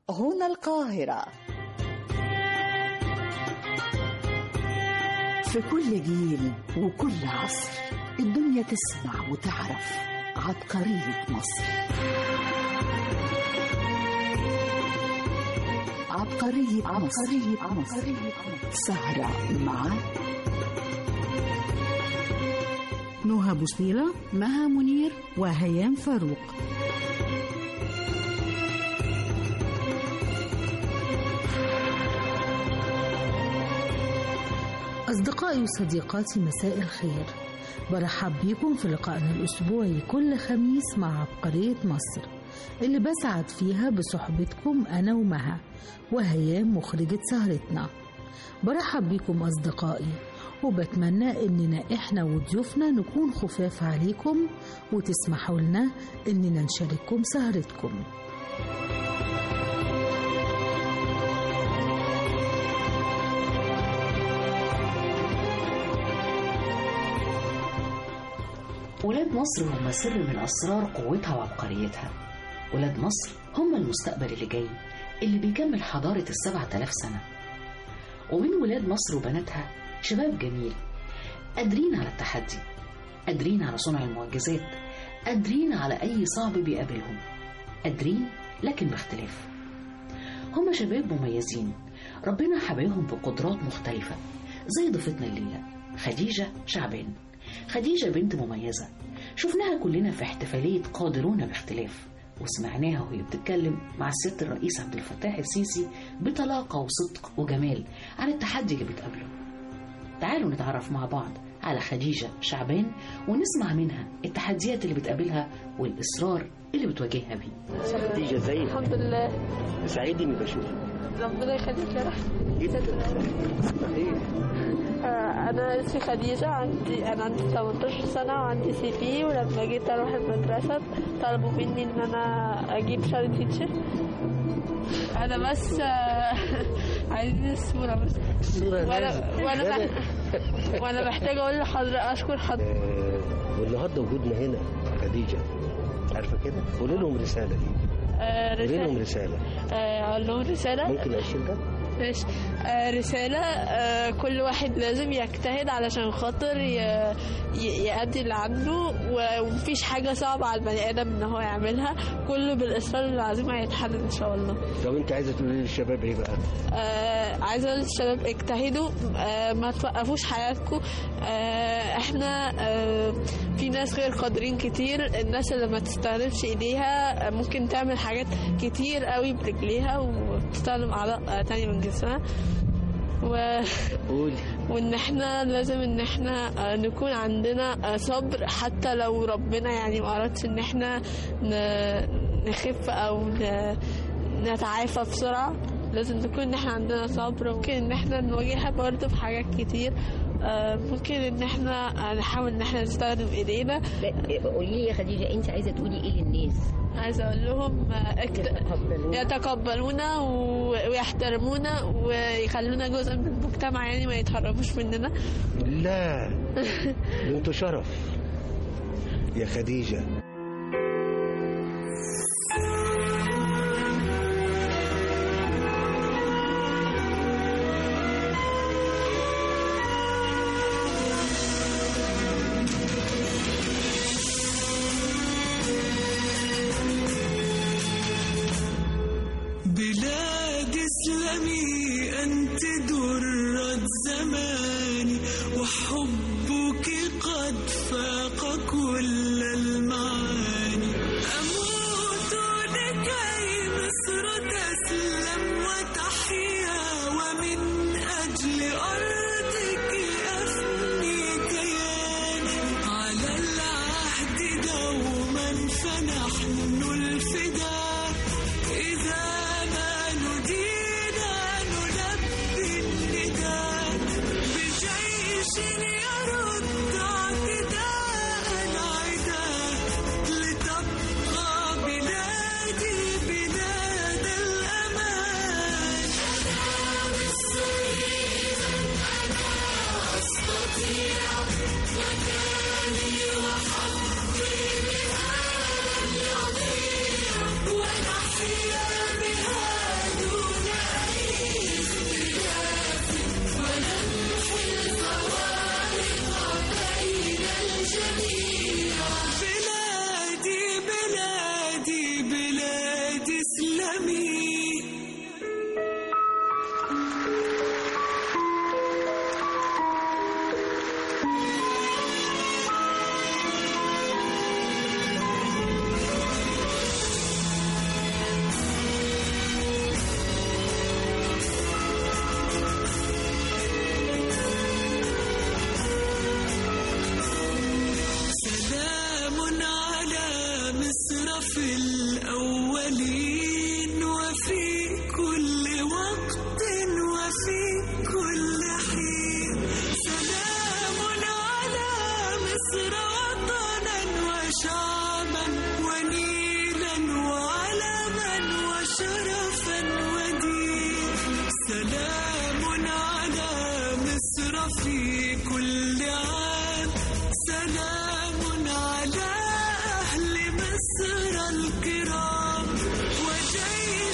هنا القاهرة في كل جيل وكل عصر الدنيا تسمع وتعرف عبقرية مصر عبقرية عبقرية مصر سهرة مع نهى بوصيرة مها منير وهيام فاروق أصدقائي وصديقاتي مساء الخير برحب بيكم في لقائنا الأسبوعي كل خميس مع عبقرية مصر اللي بسعد فيها بصحبتكم أنا ومها وهيام مخرجة سهرتنا برحب بيكم أصدقائي وبتمنى إننا إحنا وضيوفنا نكون خفاف عليكم وتسمحوا لنا إننا نشارككم سهرتكم ولاد مصر هم سر من أسرار قوتها وعبقريتها ولاد مصر هم المستقبل اللي جاي اللي بيكمل حضارة السبعة آلاف سنة ومن ولاد مصر وبناتها شباب جميل قادرين على التحدي قادرين على صنع المعجزات قادرين على أي صعب بيقابلهم قادرين لكن باختلاف هم شباب مميزين ربنا حباهم بقدرات مختلفة زي ضيفتنا الليلة خديجة شعبان خديجة بنت مميزة شفناها كلنا في احتفالية قادرون باختلاف وسمعناها وهي بتتكلم مع الست الرئيس عبد الفتاح السيسي بطلاقة وصدق وجمال عن التحدي اللي بتقابله تعالوا نتعرف مع بعض على خديجة شعبان ونسمع منها التحديات اللي بتقابلها والإصرار اللي بتواجهها بيه خديجة ازيك؟ الحمد لله سعيد اني بشوفك ربنا يخليك يا رحمة جدا ايه آه، أنا اسمي خديجة عندي أنا عندي 18 سنة وعندي سي في ولما جيت أروح المدرسة طلبوا مني إن أنا أجيب شهادة تيتشر أنا بس آه، عايزين الصورة بس الصورة وأنا لازم. وأنا لا، لا. بح- وأنا محتاجة أقول لحضرتك أشكر حضرتك آه، والنهارده وجودنا هنا خديجة عارفة كده؟ قولي لهم رسالة دي آه، قولي لهم رسالة رسالة آه، أقول لهم رسالة ممكن أشيل ده؟ ماشي آه، رسالة آه، كل واحد لازم يجتهد علشان خاطر ي- ي- يأدي اللي عنده و- ومفيش حاجة صعبة على البني آدم إن هو يعملها كله بالإصرار والعزيمة هيتحل إن شاء الله طب أنت عايزة تقولي للشباب إيه بقى؟ آه، عايزة أقول للشباب اجتهدوا آه، ما توقفوش حياتكم آه، احنا آه، في ناس غير قادرين كتير الناس اللي ما تستخدمش ايديها آه، ممكن تعمل حاجات كتير قوي برجليها وتستخدم اعضاء آه، تانية من جسمها و... قولي وان احنا لازم ان احنا آه، نكون عندنا آه، صبر حتى لو ربنا يعني ما اردش ان احنا ن- نخف او ن- نتعافى بسرعة لازم نكون ان احنا عندنا صبر ممكن ان احنا نواجهها برضه في حاجات كتير آه، ممكن ان احنا آه، نحاول ان احنا نستخدم ايدينا لا قولي لي يا خديجة انت عايزة تقولي ايه للناس عايزة اقول لهم آه، اكت... يتقبلونا يتقبلونا و- ويحترمونا ويخلونا جزء من المجتمع يعني ما يتهربوش مننا لا ده انتوا شرف يا خديجة بلاد اسلامي انت درة زماني وحبك قد فاق كل المعاني اموت لكي مصر تسلم وتحيا ومن اجل ارضك افني كياني على العهد دوما فنحن الفداء إذا ما ندينا نلبي النداء بجيش يرد اعتداء العداء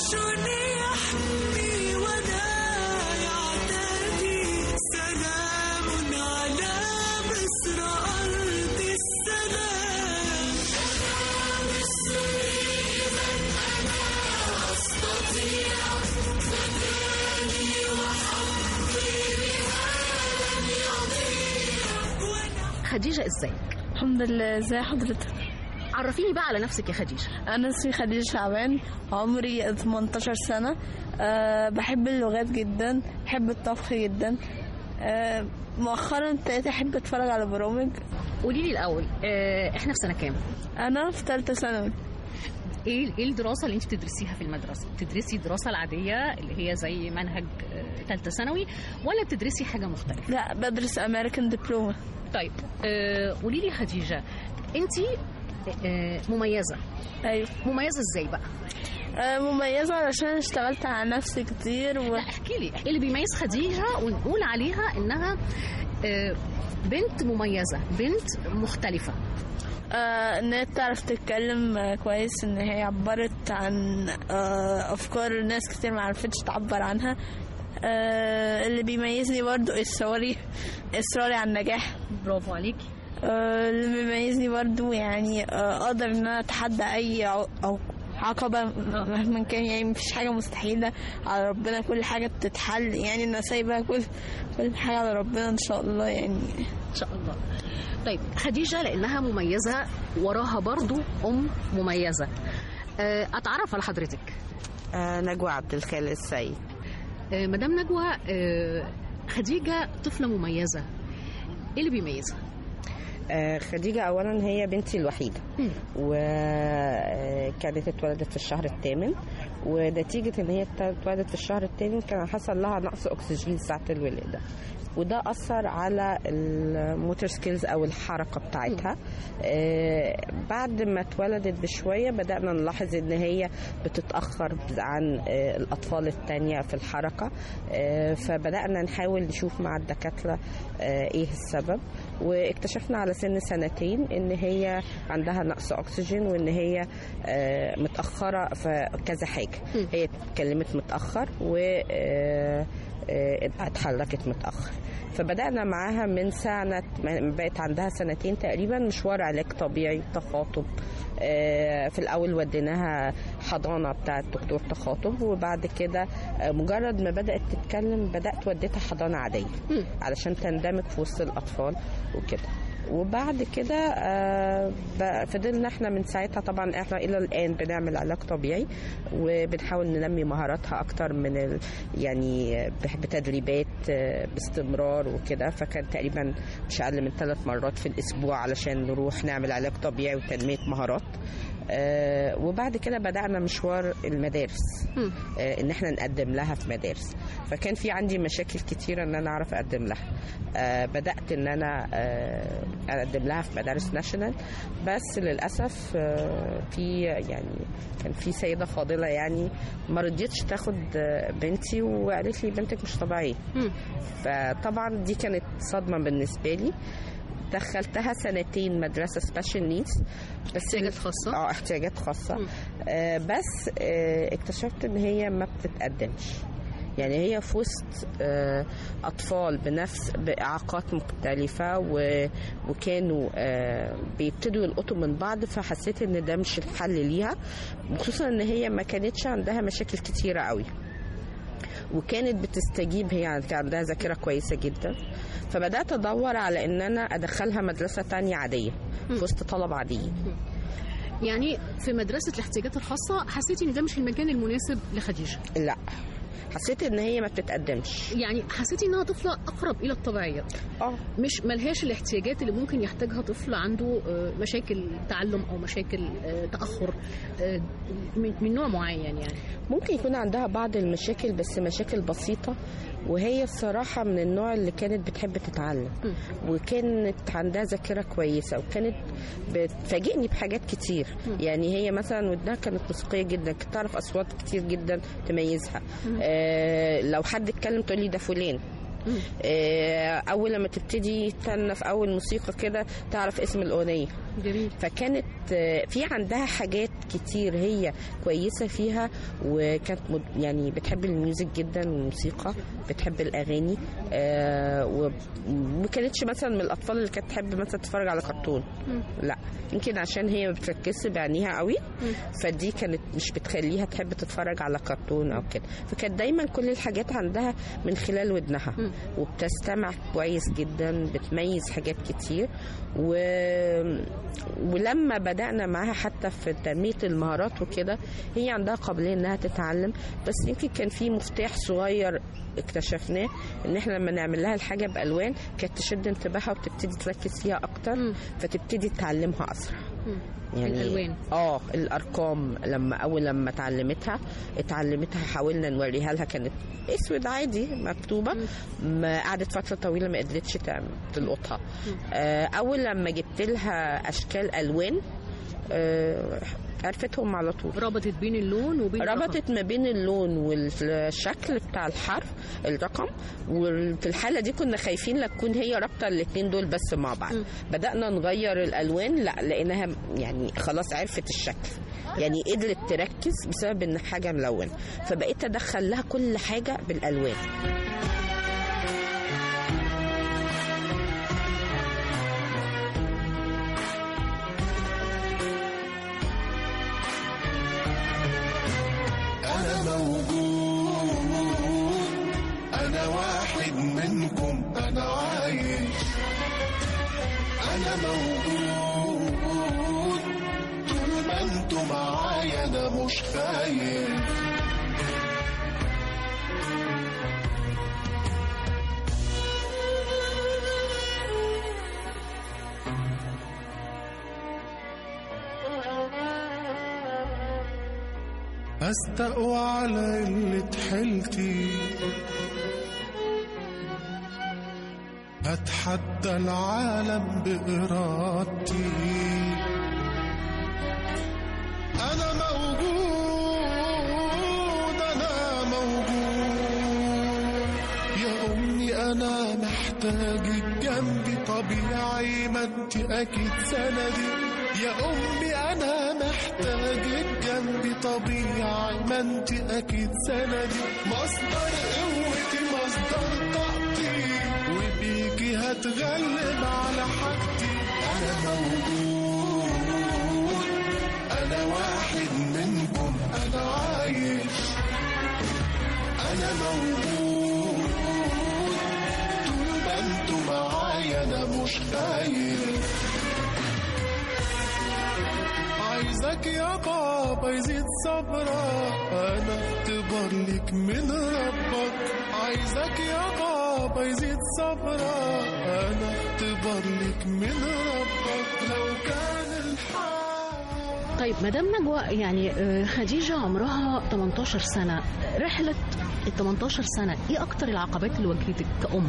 عرش يحمي ولا يعتدي سلام على مصر أرض السلام خديجة ازاي الحمد لله ازي حضرتك عرفيني بقى على نفسك يا خديجة انا اسمي خديجة شعبان عمري 18 سنة أه بحب اللغات جدا بحب الطبخ جدا أه مؤخرا ابتديت احب اتفرج على برامج قولي لي الاول اه احنا في سنة كام انا في ثالثة ثانوي ايه ايه الدراسة اللي انت بتدرسيها في المدرسة بتدرسي الدراسة العادية اللي هي زي منهج ثالثة ثانوي ولا بتدرسي حاجة مختلفة لا بدرس امريكان دبلومة طيب آه، قولي لي يا خديجة انت آه، مميزة ايوه مميزة ازاي بقى أه مميزة علشان اشتغلت على نفسي كتير و... لا احكي لي ايه اللي بيميز خديجة ونقول عليها انها آه، بنت مميزة بنت مختلفة آه، ان هي تعرف تتكلم آه، كويس ان هي عبرت عن آه، افكار ناس كتير ما عرفتش تعبر عنها آه، اللي بيميزني برضو اصراري اصراري على النجاح برافو عليكي آه، اللي بيميزني برضو يعني آه، اقدر ان انا اتحدى اي عق- أو عقبة مهما كان يعني مفيش حاجة مستحيلة على ربنا كل حاجة بتتحل يعني انا سايبة كل كل حاجة على ربنا ان شاء الله يعني ان شاء الله طيب خديجة لانها مميزة وراها برضو ام مميزة آه، اتعرف على حضرتك آه نجوى عبد الخالق السيد آه، مدام نجوى آه، خديجة طفلة مميزة ايه اللي بيميزها آه خديجة أولا هي بنتي الوحيدة مم. وكانت اتولدت في الشهر الثامن ونتيجة إن هي اتولدت في الشهر الثامن كان حصل لها نقص أكسجين ساعة الولادة وده أثر على الموتور سكيلز أو الحركة بتاعتها آه بعد ما اتولدت بشوية بدأنا نلاحظ إن هي بتتأخر عن آه الأطفال التانية في الحركة آه فبدأنا نحاول نشوف مع الدكاترة آه إيه السبب واكتشفنا على سن سنتين ان هي عندها نقص اكسجين وان هي آه، متاخره في كذا حاجه م. هي اتكلمت متاخر و آه، آه، اتحركت متاخر فبدانا معاها من سنه ما بقت عندها سنتين تقريبا مشوار علاج طبيعي تخاطب آه، في الاول وديناها حضانه بتاعه دكتور تخاطب وبعد كده آه، مجرد ما بدات تتكلم بدات وديتها حضانه عاديه مم. علشان تندمج في وسط الاطفال وكده وبعد كده آه، ب- فضلنا احنا من ساعتها طبعا احنا الى الان بنعمل علاج طبيعي وبنحاول ننمي مهاراتها اكتر من ال يعني ب- بتدريبات آه، باستمرار وكده فكان تقريبا مش اقل من ثلاث مرات في الاسبوع علشان نروح نعمل علاج طبيعي وتنميه مهارات آه، وبعد كده بدأنا مشوار المدارس مم. آه، ان احنا نقدم لها في مدارس فكان في عندي مشاكل كتيرة ان انا اعرف اقدم لها آه، بدأت ان انا آه، اقدم لها في مدارس ناشونال بس للأسف آه، في يعني كان في سيدة فاضلة يعني ما رضيتش تاخد آه، بنتي وقالت لي بنتك مش طبيعية مم. فطبعا دي كانت صدمة بالنسبة لي دخلتها سنتين مدرسة سبيشال نيدز بس احتياجات خاصة اه احتياجات خاصة مم. آه بس آه اكتشفت ان هي ما بتتقدمش يعني هي في وسط آه اطفال بنفس باعاقات مختلفه و... وكانوا آه بيبتدوا يلقطوا من بعض فحسيت ان ده مش الحل ليها خصوصا ان هي ما كانتش عندها مشاكل كتيره قوي وكانت بتستجيب هي كان عندها ذاكره كويسه جدا فبدات ادور على ان انا ادخلها مدرسه تانية عاديه في وسط طلبه عاديين يعني في مدرسة الاحتياجات الخاصة حسيتي ان ده مش المكان المناسب لخديجة لا حسيت ان هي ما بتتقدمش يعني حسيتي انها طفلة اقرب الى الطبيعية اه مش ملهاش الاحتياجات اللي ممكن يحتاجها طفل عنده آه، مشاكل تعلم او مشاكل آه، تاخر آه، من من نوع معين يعني ممكن يكون عندها بعض المشاكل بس مشاكل بسيطة وهي الصراحة من النوع اللي كانت بتحب تتعلم وكانت عندها ذاكرة كويسة وكانت بتفاجئني بحاجات كتير يعني هي مثلا ودنها كانت موسيقية جدا كانت تعرف أصوات كتير جدا تميزها آه لو حد اتكلم تقول لي ده فلان آه، اول لما تبتدي تستنى في اول موسيقى كده تعرف اسم الاغنيه جميل فكانت آه، في عندها حاجات كتير هي كويسه فيها وكانت مد- يعني بتحب الميوزك جدا والموسيقى بتحب الاغاني آه، وما كانتش مثلا من الاطفال اللي كانت تحب مثلا تتفرج على كرتون لا يمكن عشان هي ما بتركزش بعينيها قوي فدي كانت مش بتخليها تحب تتفرج على كرتون او كده فكانت دايما كل الحاجات عندها من خلال ودنها وبتستمع كويس جدا بتميز حاجات كتير و... ولما بدأنا معاها حتى في تنمية المهارات وكده هي عندها قابلية انها تتعلم بس يمكن كان في مفتاح صغير اكتشفناه ان احنا لما نعمل لها الحاجة بألوان كانت تشد انتباهها وتبتدي تركز فيها اكتر فتبتدي تعلمها اسرع يعني الألوان. اه الارقام لما اول لما اتعلمتها اتعلمتها حاولنا نوريها لها كانت اسود عادي مكتوبه ما قعدت فتره طويله ما قدرتش تعمل تلقطها آه اول لما جبت لها اشكال الوان آه عرفتهم على طول ربطت بين اللون وبين الرقم. ربطت ما بين اللون والشكل بتاع الحرف الرقم وفي الحاله دي كنا خايفين لا تكون هي رابطه الاثنين دول بس مع بعض بدانا نغير الالوان لا لقيناها يعني خلاص عرفت الشكل يعني قدرت تركز بسبب ان حاجه ملونه فبقيت ادخل لها كل حاجه بالالوان أنا موجود أنا واحد منكم أنا عايش أنا موجود طول ما انتوا معايا أنا مش خايف أستقوى على قلة حيلتي أتحدى العالم بإرادتي أنا موجود أنا موجود يا أمي أنا محتاجك جنبي طبيعي ما أنت أكيد سندي يا أمي أنا محتاجك جنبي طبيعي ما أنت أكيد سندي مصدر قوتي مصدر طاقتي وبيكي هتغلب على حاجتي أنا موجود أنا واحد منكم أنا عايش أنا موجود طول ما انتوا معايا أنا مش خايف عايزك يا بابا يزيد صبرك انا اختبار ليك من ربك عايزك يا بابا يزيد صبرك انا اختبار ليك من ربك لو كان الحال طيب مدام نجوى يعني آه، خديجة عمرها 18 سنة رحلة ال 18 سنة ايه اكتر العقبات اللي واجهتك كأم؟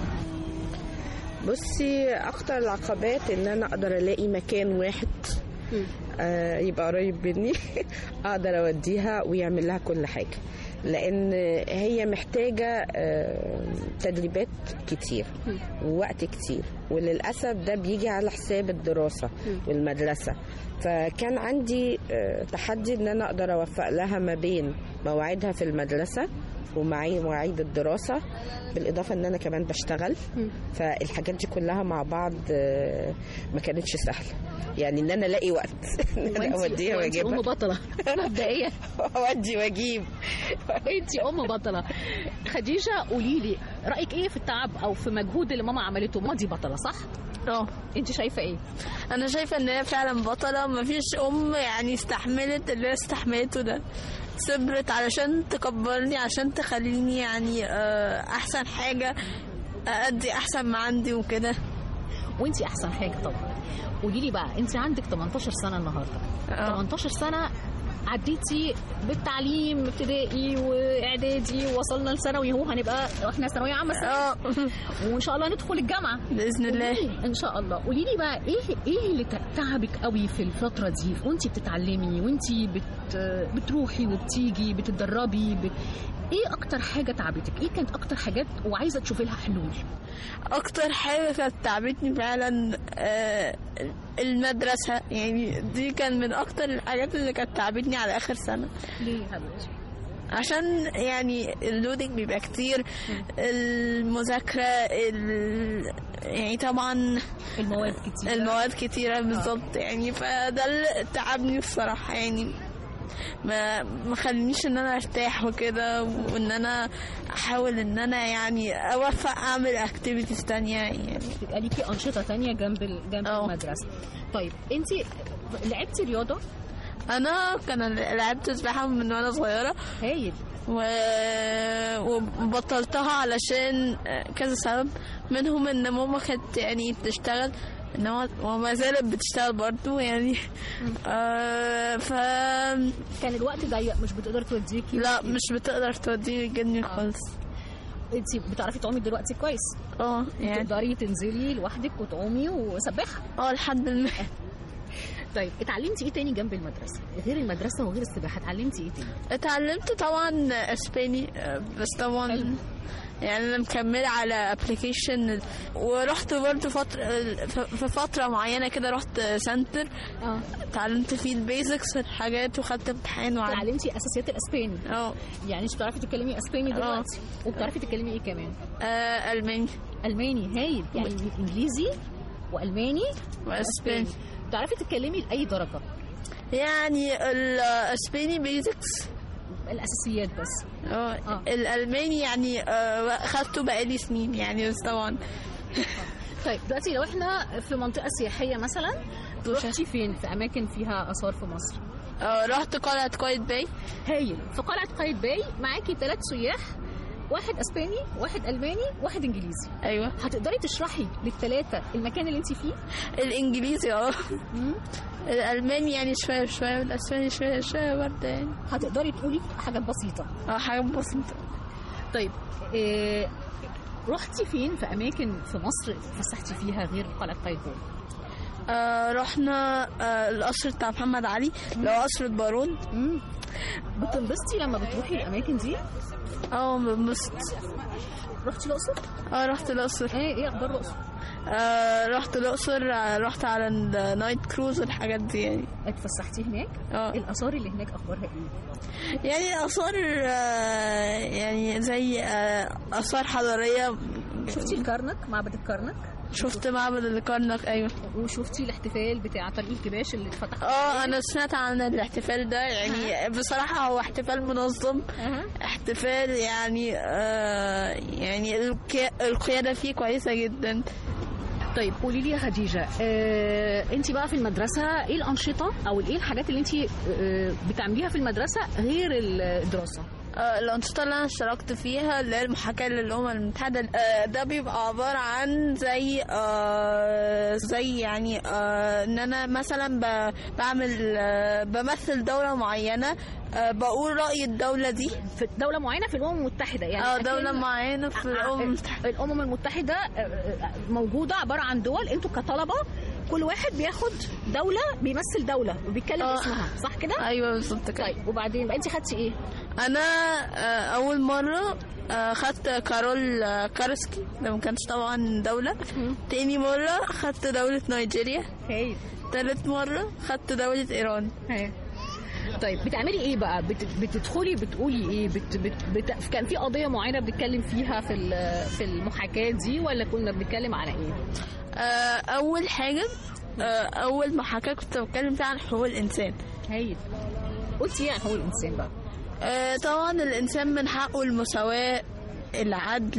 بصي اكتر العقبات ان انا اقدر الاقي مكان واحد آه يبقى قريب مني اقدر اوديها ويعمل لها كل حاجه لان هي محتاجه آه تدريبات كتير ووقت كتير وللاسف ده بيجي على حساب الدراسه والمدرسه فكان عندي آه تحدي ان انا اقدر اوفق لها ما بين مواعيدها في المدرسه ومعي مواعيد الدراسة بالإضافة إن أنا كمان بشتغل فالحاجات دي كلها مع بعض آه، ما كانتش سهلة يعني إن أنا ألاقي وقت إن أنا أوديها وانتي ام وأجيبها بطلة مبدئيا أودي وأجيب انتي ام بطلة خديجة قولي لي رأيك ايه في التعب او في مجهود اللي ماما عملته ما دي بطلة صح؟ اه انت شايفة ايه؟ انا شايفه ان هي فعلا بطله مفيش ام يعني استحملت اللي هي استحملته ده صبرت علشان تكبرني عشان تخليني يعني آه، احسن حاجه ادي احسن ما عندي وكده وانتي احسن حاجة طبعا قولي لي بقى انت عندك 18 سنة النهاردة 18 سنة عديتي بالتعليم ابتدائي واعدادي ووصلنا لثانوي اهو هنبقى احنا ثانويه عامه اه وان شاء الله ندخل الجامعه باذن الله قوليلي ان شاء الله قولي لي بقى ايه ايه اللي تعبك قوي في الفتره دي وانت بتتعلمي وانت بت بت بتروحي وبتيجي بتتدربي بت... ايه اكتر حاجه تعبتك ايه كانت اكتر حاجات وعايزه تشوفي لها حلول اكتر حاجه كانت تعبتني فعلا آه، المدرسه يعني دي كان من اكتر الحاجات اللي كانت تعبتني على اخر سنه ليه يا حبيبتي عشان يعني اللودنج بيبقى كتير المذاكرة ال... يعني طبعا المواد كتير المواد كتيرة بالظبط يعني فده اللي تعبني الصراحة يعني ما ما خلينيش ان انا ارتاح وكده وان انا احاول ان انا يعني اوفق اعمل اكتيفيتيز تانية يعني يبقى ليكي انشطه تانية جنب ال... جنب أه. المدرسه طيب انت لعبتي رياضه انا كان لعبت سباحة من وانا صغيرة هايل و... وبطلتها علشان كذا سبب منهم ان ماما كانت يعني بتشتغل انما وما زالت بتشتغل برضو يعني آه ف كان الوقت ضيق مش بتقدر توديكي لا مش بتقدر توديني الجني خالص انت بتعرفي تعومي دلوقتي كويس اه يعني تقدري تنزلي لوحدك وتعومي وسباحه اه لحد ما طيب اتعلمتي ايه تاني جنب المدرسه غير المدرسه وغير السباحه اتعلمتي ايه تاني اتعلمت طبعا اسباني آه، بس طبعا حلو. يعني انا مكمله على ابلكيشن ورحت برضه فتره في فتره معينه كده رحت سنتر اه اتعلمت فيه البيزكس الحاجات وخدت امتحان وعلمت اتعلمتي اساسيات الاسباني اه يعني انت بتعرفي تتكلمي اسباني آه. دلوقتي وبتعرفي تتكلمي ايه كمان آه، الماني الماني هايل يعني انجليزي والماني واسباني بتعرفي تتكلمي لاي درجه يعني الاسباني بيزكس الاساسيات بس اه آه. الالماني يعني آه، خدته بقالي سنين يعني بس طبعا طيب دلوقتي لو احنا في منطقه سياحيه مثلا رحتي فين في اماكن فيها اثار في مصر آه، رحت قلعه قايد باي هايل في قلعه قايد باي معاكي ثلاث سياح واحد اسباني واحد الماني واحد انجليزي ايوه هتقدري تشرحي للثلاثه المكان اللي انت فيه الانجليزي اه الالماني يعني شويه شويه والاسباني شويه شويه برضه يعني هتقدري تقولي حاجات بسيطه اه حاجات بسيطه طيب إيه رحتي فين في اماكن في مصر اتفسحتي فيها غير قلعه قايتباي آه رحنا آه القصر بتاع محمد علي اللي هو قصر البارون بتنبسطي لما بتروحي الاماكن دي اه بنبسط رحتي الاقصر اه رحت الاقصر ايه ايه اخبار الاقصر آه رحت الاقصر آه، رحت على النايت كروز والحاجات دي يعني اتفسحتي هناك اه الاثار اللي هناك اخبارها ايه يعني اثار آه يعني زي آه اثار حضاريه شفتي الكرنك معبد الكرنك شفت معبد الكرنك ايوه وشفتي الاحتفال بتاع طريق الكباش اللي اتفتح اه انا سمعت عن الاحتفال ده يعني بصراحه هو احتفال منظم أها. احتفال يعني آه يعني القي- القياده فيه كويسه جدا طيب قولي لي يا خديجه آه، انت بقى في المدرسه ايه الانشطه او ايه الحاجات اللي انت آه، بتعمليها في المدرسه غير الدراسه آه، الأنشطة اللي أنا اشتركت فيها اللي هي المحاكاة للأمم المتحدة آه، ده بيبقى عبارة عن زي آه، زي يعني آه، إن أنا مثلا ب- بعمل آه، بمثل دولة معينة آه، بقول رأي الدولة دي في دوله معينه في الامم المتحده يعني اه أكيد دولة معينة في الأمم المتحدة الامم المتحده آه، آه، موجوده عباره عن دول انتوا كطلبه كل واحد بياخد دوله بيمثل دوله وبيتكلم آه. اسمها صح كده أيوة بالظبط كده طيب وبعدين بقى انت خدتي ايه أنا آه، أول مرة آه، خدت كارول آه، كارسكي ده ما كانش طبعا دولة تاني مرة خدت دولة نيجيريا هايل تالت مرة خدت دولة إيران ها. طيب بتعملي ايه بقى بت... بتدخلي بتقولي ايه بت... بت... بت... كان في قضيه معينه بنتكلم فيها في ال- في المحاكاه دي ولا كنا بنتكلم على ايه آه، أول حاجة آه، أول محاكاة كنت بتكلم فيها عن حقوق الإنسان هايل قلتي ايه عن حقوق الانسان بقى آه، طبعا الإنسان من حقه المساواة العدل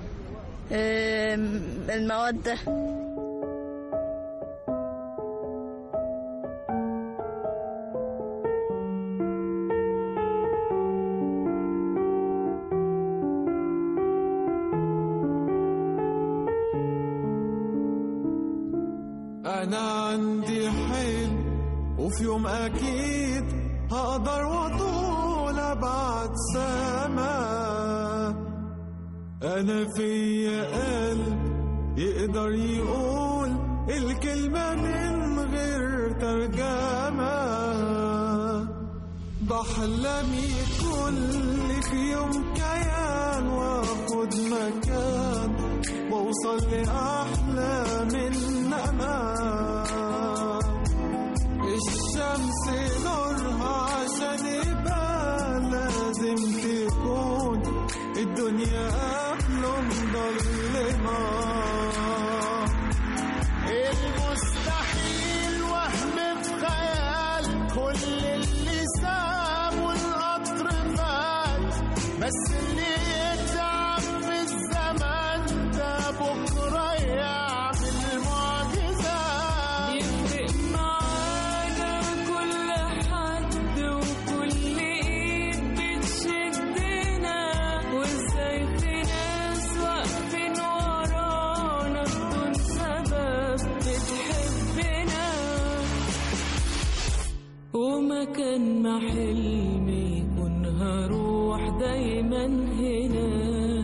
آم، المودة أنا عندي حلم وفي يوم أكيد هقدر وأطول أبعد سما أنا فيا قلب يقدر يقول الكلمة من غير ترجمة بحلمي كل في يوم كيان واخد مكان واوصل لأحلى من أمان الشمس نورها عشان يبقى لازم تكون الدنيا قبله مضلمة المستحيل وهم في خيال كل اللي سابوا القطر فات بس اللي يتعب في الزمان ده بكرة يعمل معجزات يفرق معانا كل حد وكل ايد بتشدنا وازاي في ناس واقفين ورانا بدون سبب بتحبنا ومكان ما حلمي يكون هروح دايما هنا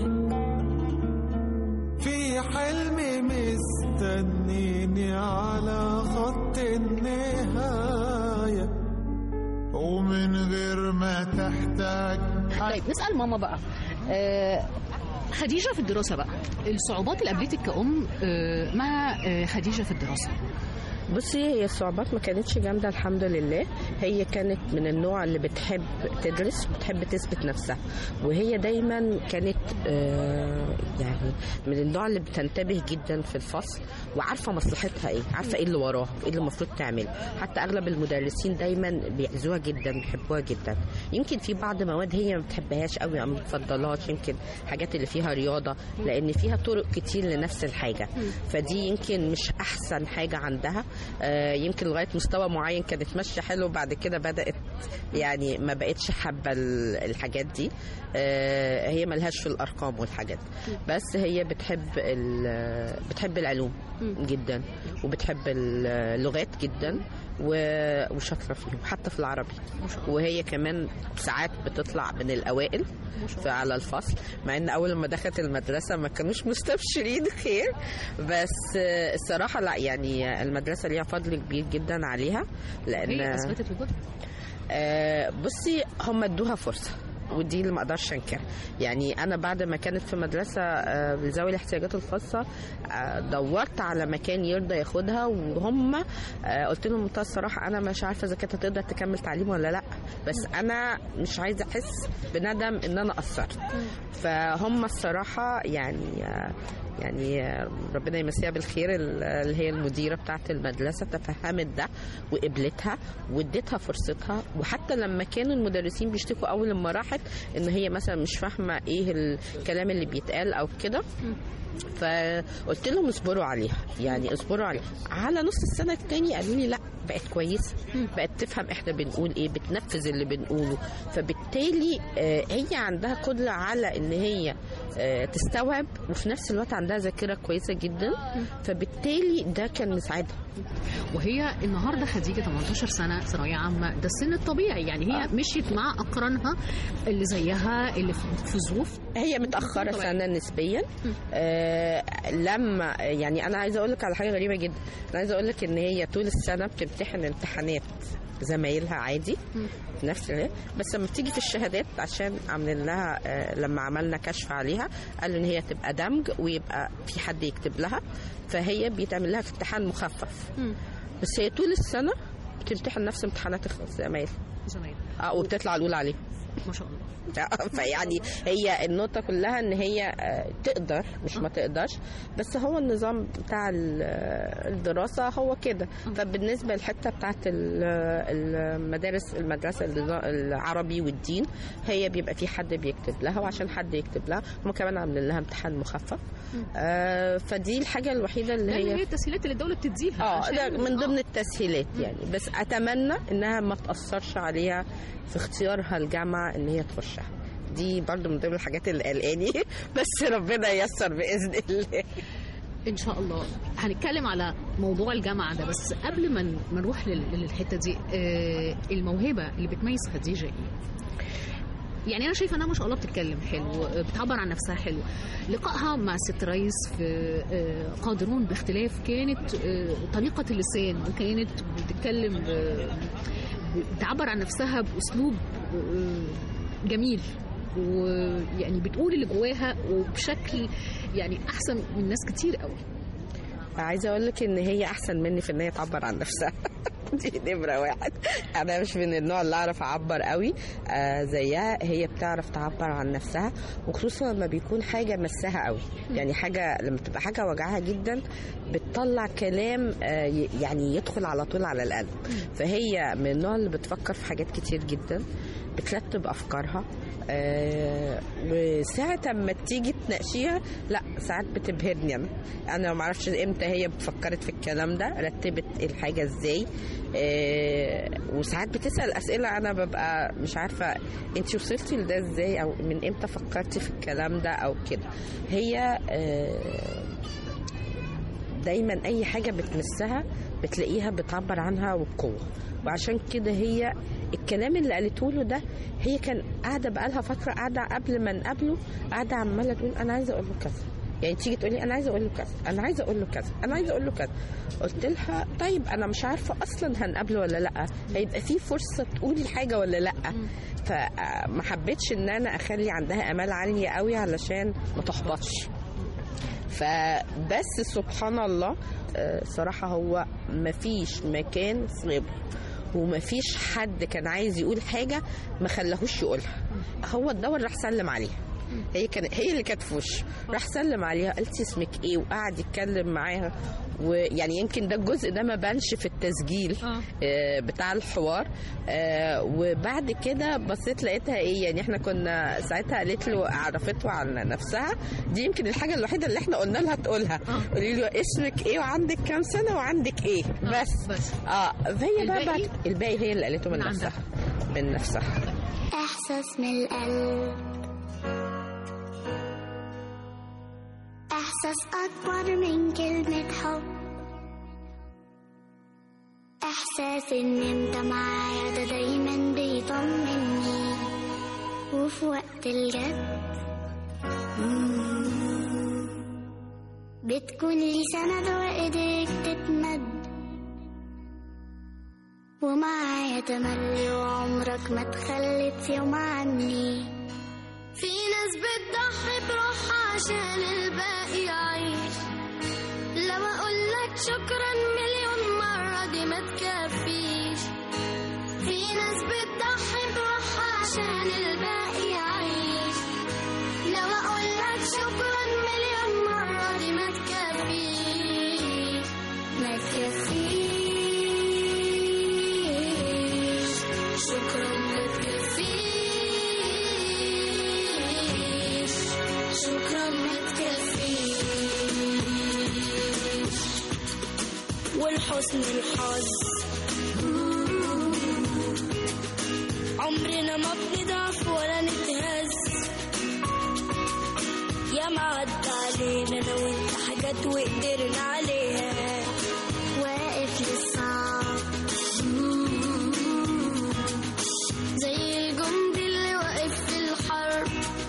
في حلم مستنيني على خط النهاية ومن غير ما تحتاج طيب نسال ماما بقى آه، خديجه في الدراسه بقى الصعوبات اللي قابلتك كأم آه، مع آه، خديجه في الدراسه بصي هي الصعوبات ما كانتش جامده الحمد لله هي كانت من النوع اللي بتحب تدرس وبتحب تثبت نفسها وهي دايما كانت آه، يعني من النوع اللي بتنتبه جدا في الفصل وعارفه مصلحتها ايه عارفه ايه اللي وراها ايه اللي المفروض تعمله حتى اغلب المدرسين دايما بيعزوها جدا بيحبوها جدا يمكن في بعض مواد هي ما بتحبهاش قوي او ما بتفضلهاش يمكن حاجات اللي فيها رياضه لان فيها طرق كتير لنفس الحاجه فدي يمكن مش احسن حاجه عندها آه، يمكن لغايه مستوى معين كانت ماشيه حلو بعد كده بدات يعني ما بقتش حابه ال- الحاجات دي آه، هي ملهاش في الارقام والحاجات بس هي بتحب ال- بتحب العلوم جدا وبتحب اللغات جدا و- وشاطره فيهم حتى في العربي وهي كمان ساعات بتطلع من الاوائل في على الفصل مع ان اول ما دخلت المدرسه ما كانوش مستبشرين خير بس آه، الصراحه لا يعني المدرسه ليها فضل كبير جدا عليها لان هي اثبتت وجودها آه، بصي هم ادوها فرصه ودي اللي ما اقدرش انكرها يعني انا بعد ما كانت في مدرسه آه، لذوي الاحتياجات الخاصه آه، دورت على مكان يرضى ياخدها وهم آه، قلت لهم بمنتهى الصراحه انا مش عارفه اذا كانت هتقدر تكمل تعليم ولا لا بس انا مش عايزه احس بندم ان انا قصرت فهم الصراحه يعني آه، يعني آه، ربنا يمسيها بالخير ال- اللي هي المديره بتاعه المدرسه تفهمت ده وقبلتها واديتها فرصتها وحتى لما كانوا المدرسين بيشتكوا اول لما راحت ان هي مثلا مش فاهمه ايه الكلام اللي بيتقال او كده فقلت لهم اصبروا عليها يعني اصبروا عليها على نص السنه الثاني قالوا لي لا بقت كويسه بقت تفهم احنا بنقول ايه بتنفذ اللي بنقوله فبالتالي آه، هي عندها قدره على ان هي آه، تستوعب وفي نفس الوقت عندها ذاكره كويسه جدا فبالتالي ده كان مساعدها وهي النهارده خديجه 18 سنه ثانويه عامه ده السن الطبيعي يعني هي مشيت مع اقرانها اللي زيها اللي في في ظروف هي متاخره سنه نسبيا آه لما يعني انا عايزه اقول لك على حاجه غريبه جدا انا عايزه اقول لك ان هي طول السنه بتمتحن امتحانات زمايلها عادي في نفس الوقت بس لما بتيجي في الشهادات عشان عاملين لها آه، لما عملنا كشف عليها قالوا ان هي تبقى دمج ويبقى في حد يكتب لها فهي بيتعمل لها في امتحان مخفف بس هي طول السنه بتمتحن نفس امتحانات زمايلها زمايل اه وبتطلع الاولى عليها ما شاء الله فيعني هي النقطة كلها ان هي آه، تقدر مش ما تقدرش بس هو النظام بتاع ال- الدراسة هو كده فبالنسبة للحتة بتاعت ال- المدارس المدرسة النظا- العربي والدين هي بيبقى في حد بيكتب لها وعشان حد يكتب لها هم كمان عاملين لها امتحان مخفف آه، فدي الحاجة الوحيدة اللي لان هي هي التسهيلات اللي الدوله بتديها اه عشان- ده من ضمن التسهيلات يعني بس اتمنى انها ما تاثرش عليها في اختيارها الجامعه ان هي تخشها دي برضو من ضمن الحاجات اللي قلقاني بس ربنا ييسر باذن الله ان شاء الله هنتكلم على موضوع الجامعه ده بس قبل ما ن- ما نروح لل- للحته دي آه، الموهبه اللي بتميز خديجه ايه يعني انا شايفه انها ما شاء الله بتتكلم حلو آه، بتعبر عن نفسها حلو لقائها مع ست رئيس في آه، قادرون باختلاف كانت آه، طريقه اللسان وكانت بتتكلم ب- بتعبر عن نفسها باسلوب آه، جميل ويعني بتقول اللي جواها وبشكل يعني احسن من ناس كتير قوي عايزه اقول لك ان هي احسن مني في ان هي تعبر عن نفسها دي نمره واحد انا مش من النوع اللي اعرف اعبر قوي آه زيها هي بتعرف تعبر عن نفسها وخصوصا لما بيكون حاجه مسها قوي يعني حاجه لما تبقى حاجه وجعها جدا بتطلع كلام آه ي- يعني يدخل على طول على القلب فهي من النوع اللي بتفكر في حاجات كتير جدا بترتب افكارها آه وساعة ما تيجي تناقشيها لا ساعات بتبهرني انا انا ما اعرفش امتى هي فكرت في الكلام ده رتبت الحاجة ازاي آه وساعات بتسأل اسئلة انا ببقى مش عارفة انت وصلتي لده ازاي او من امتى فكرتي في الكلام ده او كده هي آه دايما اي حاجه بتمسها بتلاقيها بتعبر عنها وبقوه وعشان كده هي الكلام اللي قالته له ده هي كان قاعده بقالها فتره قاعده قبل ما نقابله قاعده عماله تقول انا عايزه اقول له كذا يعني تيجي تقولي انا عايزه اقول له كذا انا عايزه اقول له كذا انا عايزه اقول له كذا قلت لها طيب انا مش عارفه اصلا هنقابله ولا لا هيبقى في فرصه تقولي الحاجه ولا لا فما حبيتش ان انا اخلي عندها امال عاليه قوي علشان ما تحبطش فبس سبحان الله آه، صراحة هو مفيش مكان صغير ومفيش حد كان عايز يقول حاجة ما خلاهوش يقولها هو الدور راح سلم عليها هي كان هي اللي كانت في وشه راح سلم عليها قالت اسمك ايه وقعد يتكلم معاها ويعني يمكن ده الجزء ده ما بانش في التسجيل آه، بتاع الحوار آه، وبعد كده بصيت لقيتها ايه يعني احنا كنا ساعتها قالت له عرفته عن نفسها دي يمكن الحاجه الوحيده اللي احنا قلنا لها تقولها قولي له اسمك ايه وعندك كام سنه وعندك ايه بس بس اه فهي بقى الباقي؟ بعد الباقي هي اللي قالته من, من نفسها من نفسها إحساس من القلب إحساس أكبر من كلمة حب إحساس إن أنت معايا ده دايما بيطمني وفي وقت الجد مم، بتكون لي سند وإيديك تتمد ومعايا تملي وعمرك ما تخلت يوم عني في ناس بتضحي بروحها عشان الباقي يعيش لو اقولك شكرا مليون مرة دي ما تكفيش في ناس بتضحي بروحها عشان الباقي يعيش لو اقولك شكرا مليون مرة دي ما تكفيش ما تكفيش شكرا ما تكفيش شكرا ما تكفيش والحسن الحظ عمرنا ما بنضعف ولا نتهز يا ما عدى علينا انا وانت حاجات وقدرنا عليها واقف للصعب زي الجندي اللي واقف في الحرب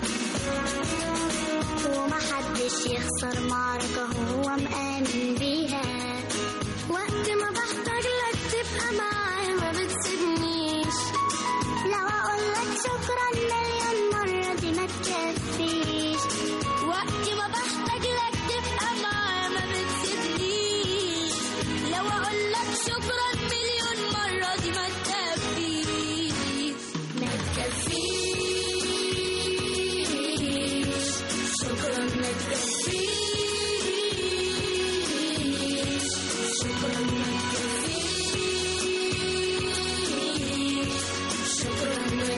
ومحدش يخسر معركة هو مآمن بيها وقت ما بحتاج لك تبقى معايا ما بتسيبنيش لو أقولك شكرا مليون مرة دي ما تكفيش وقت ما بحتاج لك تبقى معايا ما بتسيبنيش لو أقولك شكرا مليون مرة دي ما تكفيش ما تكفيش شكرا ما تكفيش شكرا ما تكفيش شكرا ما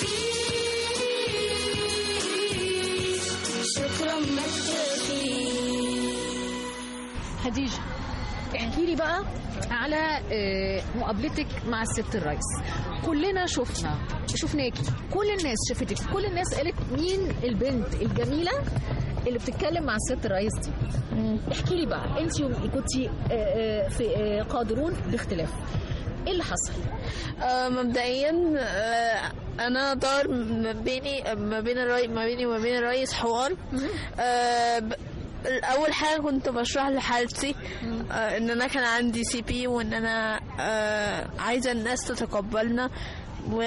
تكفيش شكرا ما تكفيش خديجة احكي لي بقى على آه، مقابلتك مع الست الرئيس كلنا شفنا شفناكي كل الناس شافتك كل الناس قالت مين البنت الجميلة اللي بتتكلم مع الست الرئيس دي احكي لي بقى انت كنت في آه، قادرون باختلاف ايه اللي حصل آه، مبدئيا آه، انا دار ما بيني ما بين الرئيس ما بيني وما بين الرئيس حوار آه، ب- اول حاجه كنت بشرح لحالتي آه ان انا كان عندي سي بي وان انا آه عايزه الناس تتقبلنا و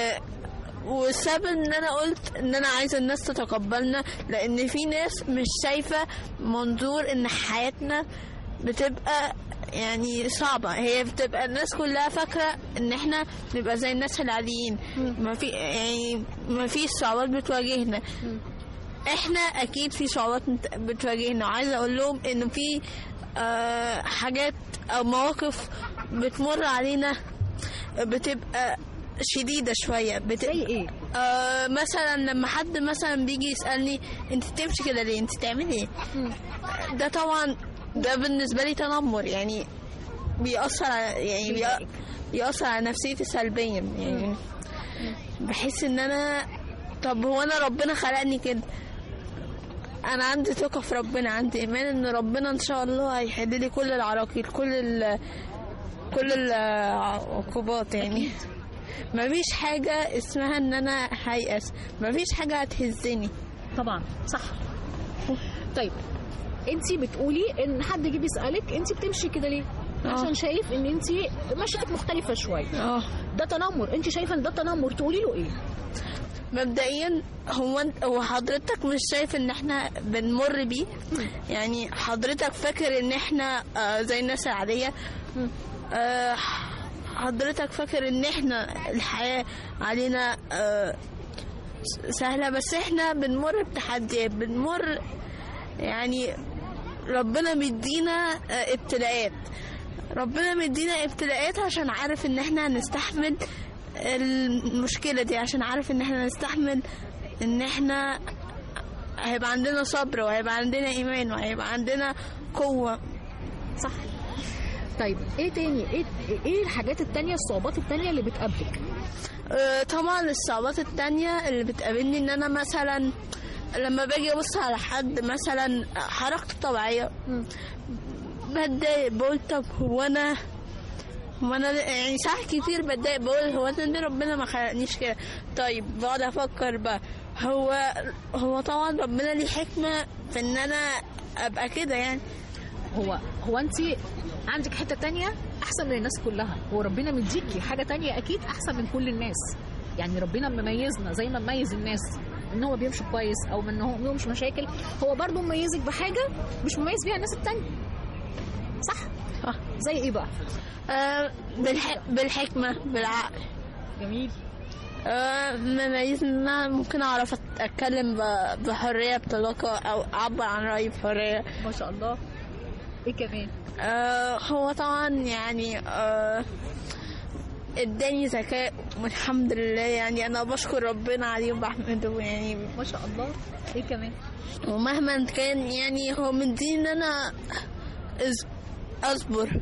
والسبب ان انا قلت ان انا عايزه الناس تتقبلنا لان في ناس مش شايفه منظور ان حياتنا بتبقى يعني صعبة هي بتبقى الناس كلها فاكرة ان احنا نبقى زي الناس العاديين ما في يعني ما في صعوبات بتواجهنا احنا اكيد في صعوبات مت- بتواجهنا وعايزة اقول لهم انه في آه حاجات او مواقف بتمر علينا بتبقى شديدة شوية بتبقى زي ايه؟ آه مثلا لما حد مثلا بيجي يسألني انت بتمشي كده ليه انت تعملي ايه ده طبعا ده بالنسبة لي تنمر يعني بيأثر على يعني بي- بيأثر على نفسيتي سلبيا يعني بحس ان انا طب هو انا ربنا خلقني كده انا عندي ثقة في ربنا عندي ايمان ان ربنا ان شاء الله هيحل لي كل العراقيل كل ال كل العقوبات يعني مفيش حاجة اسمها ان انا هيأس مفيش حاجة هتهزني طبعا صح طيب انت بتقولي ان حد يجي يسالك انت بتمشي كده ليه آه. عشان شايف ان انت مشيتك مختلفه شويه اه ده تنمر انت شايفه ان ده تنمر تقولي له ايه مبدئيا هو انت هو حضرتك مش شايف ان احنا بنمر بيه يعني حضرتك فاكر ان احنا آه، زي الناس العادية آه، حضرتك فاكر ان احنا الحياة علينا آه، سهلة بس احنا بنمر بتحديات بنمر يعني ربنا مدينا آه، ابتلاءات ربنا مدينا ابتلاءات عشان عارف ان احنا هنستحمل المشكلة دي عشان عارف ان احنا نستحمل ان احنا هيبقى عندنا صبر وهيبقى عندنا ايمان وهيبقى عندنا قوة صح طيب ايه تاني ايه ايه الحاجات التانية الصعوبات التانية اللي بتقابلك آه، طبعا الصعوبات التانية اللي بتقابلني ان انا مثلا لما باجي ابص على حد مثلا حركته طبيعية بتضايق بقول طب هو انا هو انا يعني ساعات كتير بتضايق بقول هو انا ليه ربنا ما خلقنيش كده طيب بقعد افكر بقى هو هو طبعا ربنا ليه حكمة في ان انا ابقى كده يعني هو هو انت عندك حته تانية احسن من الناس كلها هو ربنا مديكي حاجه تانية اكيد احسن من كل الناس يعني ربنا مميزنا زي ما مميز الناس ان هو بيمشي كويس او ان هو ما مش مشاكل هو برضه مميزك بحاجه مش مميز بيها الناس التانية صح صح زي ايه بقى آه بالح... بالحكمة بالعقل جميل آه مميز ان انا ممكن اعرف أت- اتكلم ب- بحرية بطلاقة او اعبر عن رأيي بحرية ما شاء الله ايه كمان آه هو طبعا يعني آه اداني ذكاء والحمد لله يعني انا بشكر ربنا عليه وبحمده يعني ما شاء الله ايه كمان ومهما كان يعني هو مديني ان انا أز- اصبر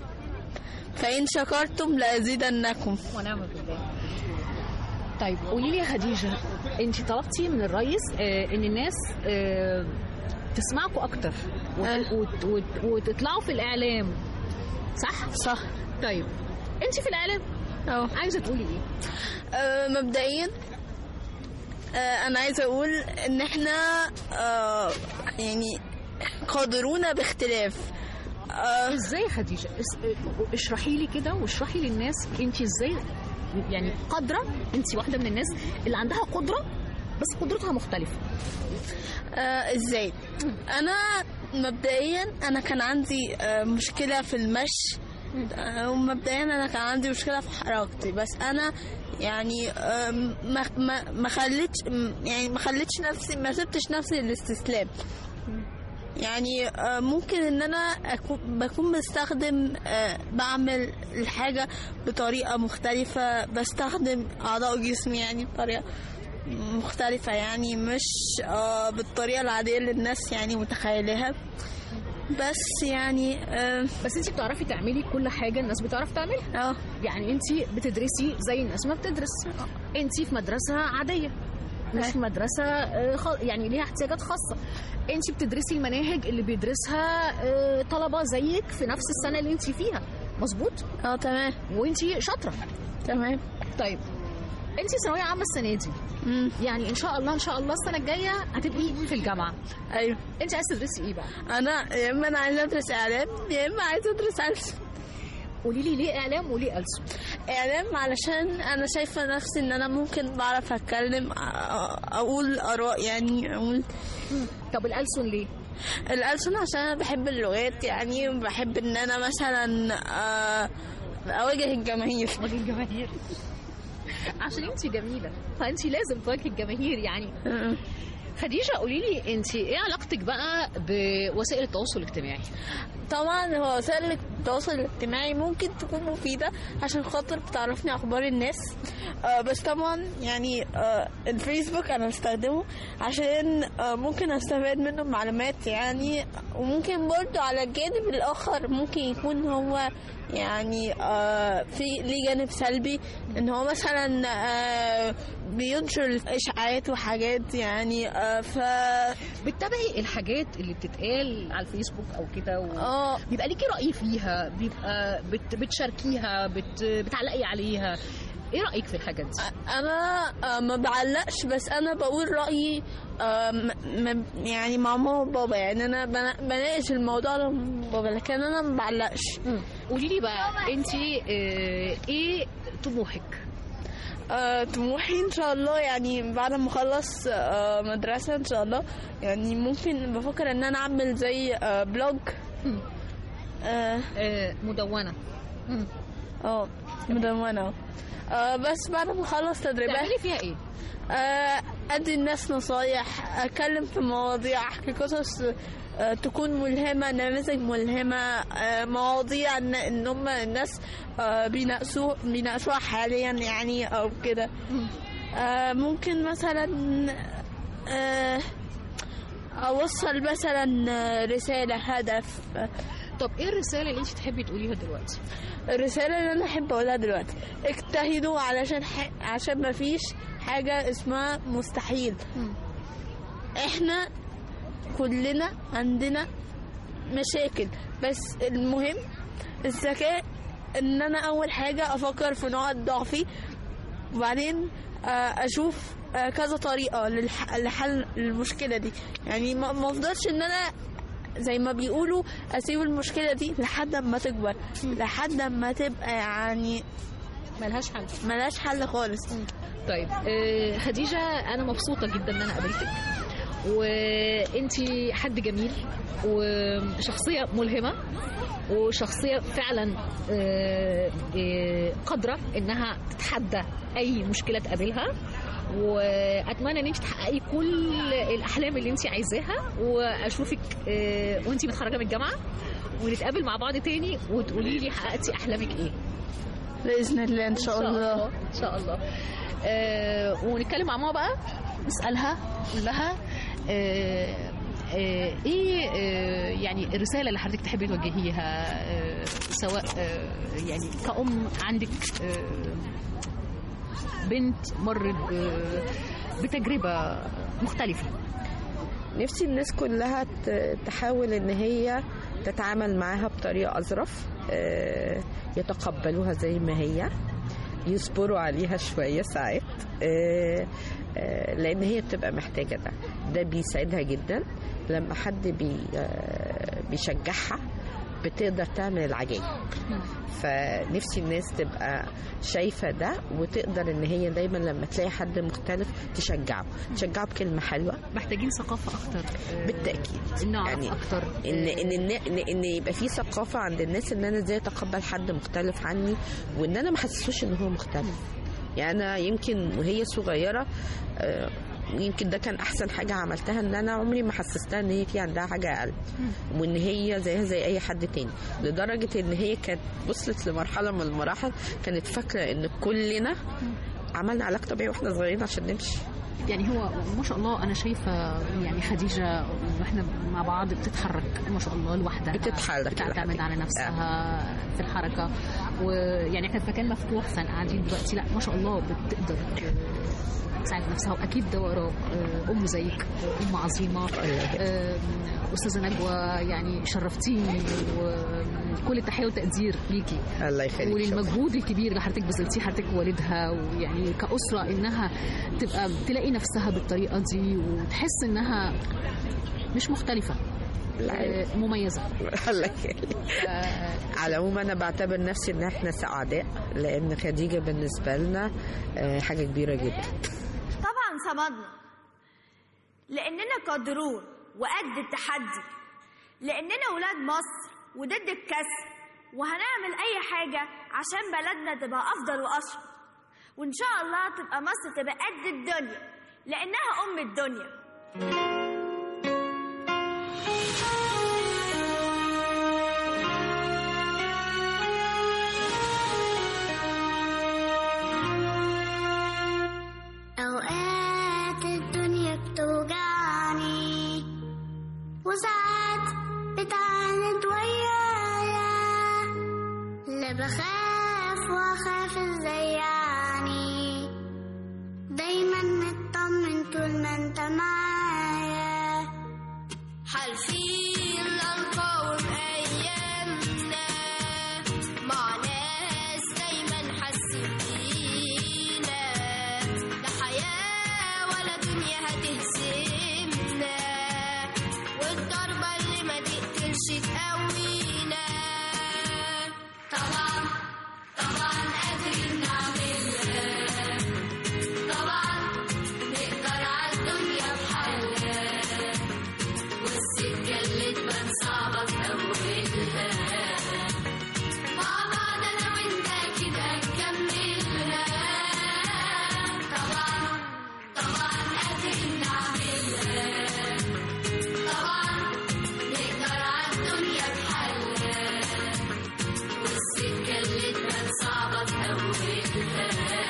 فان شكرتم لازيدنكم ونعم بالله طيب قولي لي يا خديجه انت طلبتي من الرئيس آه ان الناس آه تسمعكوا اكتر وت- وت- وت- وتطلعوا في الاعلام صح صح طيب انت في الاعلام اه عايزه تقولي ايه آه، مبدئيا آه، انا عايزه اقول ان احنا آه، يعني قادرون باختلاف آه، ازاي يا خديجه اس- اشرحي لي كده واشرحي للناس انت ازاي يعني قادره انت واحده من الناس اللي عندها قدره بس قدرتها مختلفه آه، ازاي انا مبدئيا انا كان عندي آه، مشكله في المشي آه، ومبدئيا انا كان عندي مشكله في حركتي بس انا يعني آه، ما ما ما خليتش يعني ما خليتش نفسي ما سبتش نفسي للاستسلام يعني آه، ممكن ان انا أكون بكون بستخدم آه، بعمل الحاجة بطريقة مختلفة بستخدم اعضاء جسمي يعني بطريقة مختلفة يعني مش آه، بالطريقة العادية اللي الناس يعني متخيلها بس يعني آه، بس انت بتعرفي تعملي كل حاجه الناس بتعرف تعملها اه يعني انت بتدرسي زي الناس ما بتدرس انت في مدرسه عاديه مش في مدرسه آه، خ- يعني ليها احتياجات خاصه انت بتدرسي المناهج اللي بيدرسها آه، طلبه زيك في نفس السنه اللي انت فيها مظبوط اه تمام وانت شاطره تمام طيب انت ثانويه عامه السنه دي يعني ان شاء الله ان شاء الله السنه الجايه هتبقي في الجامعه ايوه انت عايزه تدرسي ايه بقى انا يا اما انا عايزه ادرس اعلام يا اما عايزه ادرس ألسن قولي لي ليه اعلام وليه ألسن اعلام علشان انا شايفه نفسي ان انا ممكن بعرف اتكلم أ- اقول اراء يعني اقول طب الألسن ليه الألسن عشان انا بحب اللغات يعني بحب ان انا مثلا آه، اواجه الجماهير اواجه الجماهير عشان انت جميله فانت لازم تواجهي الجماهير يعني خديجه قولي لي انت ايه علاقتك بقى بوسائل التواصل الاجتماعي طبعا هو وسائل التواصل الاجتماعي ممكن تكون مفيدة عشان خاطر بتعرفني أخبار الناس آه بس طبعا يعني آه الفيسبوك أنا بستخدمه عشان آه ممكن أستفاد منه معلومات يعني وممكن برضو على الجانب الآخر ممكن يكون هو يعني آه في ليه جانب سلبي ان هو مثلا آه بينشر اشاعات وحاجات يعني آه ف بتتابعي الحاجات اللي بتتقال على الفيسبوك او كده و... اه بيبقى ليكي راي فيها بيبقى بت... بتشاركيها بت... بتعلقي عليها ايه رايك في الحاجات دي انا آه، ما بعلقش بس انا بقول رايي آه، م- م- يعني مع ماما وبابا يعني انا بنا- بناقش الموضوع ده مع بابا لكن انا ما بعلقش قولي لي بقى انت ايه طموحك آه، طموحي ان شاء الله يعني بعد ما اخلص آه، مدرسه ان شاء الله يعني ممكن بفكر ان انا اعمل زي آه، بلوج آه، مدونه اه مدونه آه، بس بعد ما اخلص تدريبات تعملي فيها ايه آه، ادي الناس نصايح اتكلم في مواضيع احكي قصص آه، تكون ملهمه نماذج ملهمه آه، مواضيع ان إن هم الناس آه، بيناقشوا بيناقشوها حاليا يعني او كده آه، ممكن مثلا آه، اوصل مثلا رساله هدف طب ايه الرساله اللي انت تحبي تقوليها دلوقتي الرسالة اللي أنا أحب أقولها دلوقتي اجتهدوا علشان ح... عشان ما فيش حاجة اسمها مستحيل احنا كلنا عندنا مشاكل بس المهم الذكاء ان انا اول حاجة افكر في نقط ضعفي وبعدين آه، اشوف آه، كذا طريقة للح- لحل المشكلة دي يعني ما ما افضلش ان انا زي ما بيقولوا اسيب المشكله دي لحد ما تكبر لحد ما تبقى يعني ملهاش حل ملهاش حل خالص طيب آه، خديجه انا مبسوطه جدا ان انا قابلتك وانتي حد جميل وشخصيه ملهمه وشخصيه فعلا آه، آه، قادره انها تتحدى اي مشكله تقابلها واتمنى ان انت تحققي كل الاحلام اللي انت عايزاها واشوفك آه، وانت متخرجه من الجامعه ونتقابل مع بعض تاني وتقولي لي حققتي احلامك ايه باذن الله ان شاء الله ان شاء الله آه ونتكلم مع ماما بقى نسالها نقول لها آه آه ايه آه يعني الرساله اللي حضرتك تحبي توجهيها آه سواء آه يعني كأم عندك آه بنت مرت ب- بتجربه مختلفه نفسي الناس كلها ت- تحاول ان هي تتعامل معاها بطريقه اظرف آه، يتقبلوها زي ما هي يصبروا عليها شويه ساعات آه، آه، لان هي بتبقى محتاجه ده ده بيساعدها جدا لما حد بي آه، بيشجعها بتقدر تعمل العجائب فنفسي الناس تبقى شايفه ده وتقدر ان هي دايما لما تلاقي حد مختلف تشجعه تشجعه بكلمه حلوه محتاجين ثقافه اكتر آه، بالتاكيد نعرف يعني اكتر ان ان ان ان, إن يبقى في ثقافه عند الناس ان انا ازاي اتقبل حد مختلف عني وان انا ما احسسوش ان هو مختلف يعني انا يمكن وهي صغيره آه، يمكن ده كان احسن حاجه عملتها ان انا عمري ما حسستها ان هي في عندها حاجه اقل وان هي زيها زي اي حد تاني لدرجه ان هي كانت وصلت لمرحله من المراحل كانت فاكره ان كلنا عملنا علاج طبيعي واحنا صغيرين عشان نمشي يعني هو ما شاء الله انا شايفه يعني خديجه واحنا مع بعض بتتحرك ما شاء الله لوحدها بتتحرك بتعتمد لوحدها. على نفسها في الحركه ويعني احنا في مكان مفتوح فقاعدين دلوقتي لا ما شاء الله بتقدر تساعد نفسها واكيد ده وراه آه، ام زيك ام عظيمه آه، استاذه نجوى يعني شرفتيني وكل التحيه والتقدير ليكي الله يخليك وللمجهود الكبير اللي حضرتك بذلتيه حضرتك والدها ويعني كأسرة إنها تبقى تلاقي نفسها بالطريقة دي وتحس إنها مش مختلفة آه، مميزة الله يخليك على العموم انا بعتبر نفسي ان احنا سعداء لان خديجه بالنسبه لنا آه، حاجه كبيره جدا طبعا صمدنا لأننا قادرون وقد التحدي لأننا ولاد مصر وضد الكسر وهنعمل أي حاجة عشان بلدنا تبقى أفضل وأشرف وإن شاء الله تبقى مصر تبقى قد الدنيا لأنها أم الدنيا أوقات الدنيا بتوجعني وساعات بتعاند ويايا لا بخاف واخاف ازاي يعني دايما مطمن طول ما انت معايا حالفين الأنقاض أيامنا مع ناس دايما حاسين بينا لا حياة ولا دنيا هتهزمنا والضربة اللي ما تقتلش تقوينا طبعا طبعا قادرين نعملها طبعا نقدر عالدنيا بحالها والسكة اللي تبان صعبة في أولها مع بعض أنا وأنت كده نكملها طبعا طبعا قادرين نعملها طبعا نقدر عالدنيا بحالها والسكة اللي تبان صعبة في أولها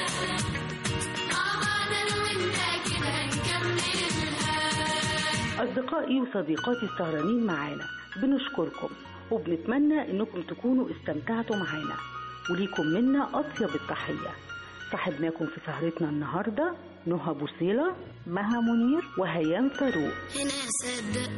مع بعض أنا وأنت كده نكملها أصدقائي وصديقاتي السهرانين معانا بنشكركم وبنتمنى إنكم تكونوا استمتعتوا معانا وليكم منا أطيب التحية صاحبناكم في سهرتنا النهاردة نهى بوصيلة مها منير وهيام فاروق هنا صدقت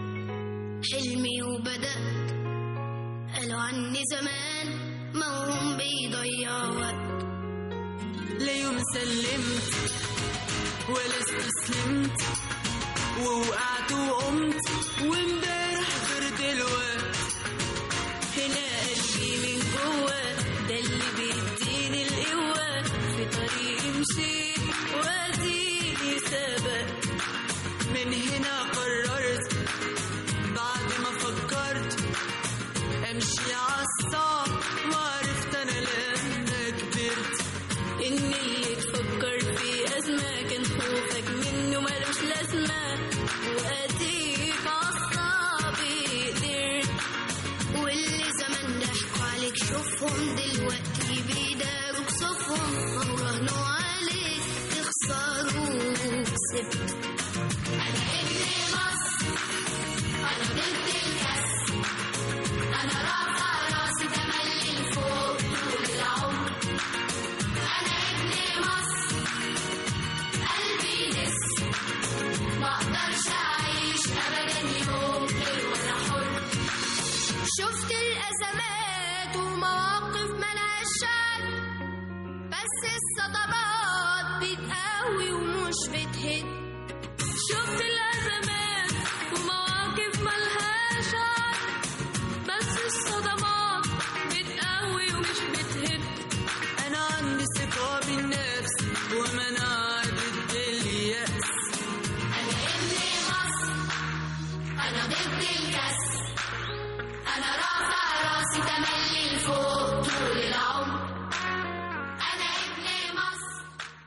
حلمي وبدأت قالوا عني زمان موهوم بيضيع وقت لا يوم سلمت ولا استسلمت ووقعت وقمت وامبارح غير دلوقت هنا قلبي من جوه ده اللي بيديني القوة في طريقي مشيت واديني سبق من هنا قررت بعد ما فكرت امشي عالصعب وعرفت انا لما كبرت إن اللي تفكر في أزمة كان خوفك منه ملوش لازمة وأديك عالصعب قدرت واللي زمان ضحكوا عليك شوفهم دلوقتي بيداروا بصفهم أو راهنوا عليك تخسروا وكسبت أنا ابن مصر أنا ضد الكسر أنا رافع راسي تملي لفوق طول العمر أنا ابن مصر قلبي لسه ما أقدرش أعيش أبدا يوم غير وأنا حر شفت الأزمات ومواقف ملهاش شك بس الصدمات بتقوي ومش بتهد شفت الأزمات ومواقف ملهاش شك بس الصدمات بتقوي ومش بتهد انا عندي ثقة بالنفس ومناعة ضد اليأس أنا ابن مصر أنا ضد الكسر أنا رافع راسي تملي لفوق طول العمر